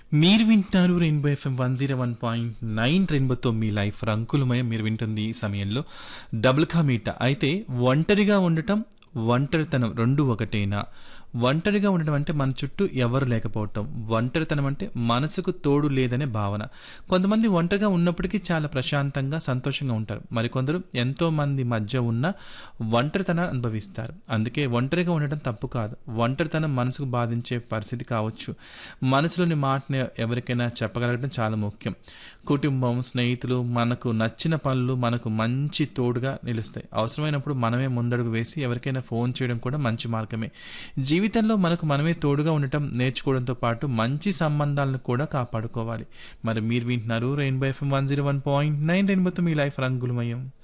మీరు వింటున్నారు rainbow FM one zero one point nine రెయిన్బోతో మీ లైఫ్ రంకులమయం మీరు వింటుంది ఈ సమయంలో డబుల్ కా మీట అయితే ఒంటరిగా ఉండటం ఒంటరితనం రెండు ఒకటేనా ఒంటరిగా ఉండడం అంటే మన చుట్టూ ఎవరు లేకపోవటం ఒంటరితనం అంటే మనసుకు తోడు లేదనే భావన కొంతమంది ఒంటరిగా ఉన్నప్పటికీ చాలా ప్రశాంతంగా సంతోషంగా ఉంటారు మరికొందరు ఎంతో మంది మధ్య ఉన్న ఒంటరితనాన్ని అనుభవిస్తారు అందుకే ఒంటరిగా ఉండటం తప్పు కాదు ఒంటరితనం మనసుకు బాధించే పరిస్థితి కావచ్చు మనసులోని మాటని ఎవరికైనా చెప్పగలగడం చాలా ముఖ్యం కుటుంబం స్నేహితులు మనకు నచ్చిన పనులు మనకు మంచి తోడుగా నిలుస్తాయి అవసరమైనప్పుడు మనమే ముందడుగు వేసి ఎవరికైనా ఫోన్ చేయడం కూడా మంచి మార్గమే జీవితంలో మనకు మనమే తోడుగా ఉండటం నేర్చుకోవడంతో పాటు మంచి సంబంధాలను కూడా కాపాడుకోవాలి మరి మీరు వింటున్నారు rainbow FM one zero one point nine రెయిన్బోతో మీ లైఫ్ రంగులమయం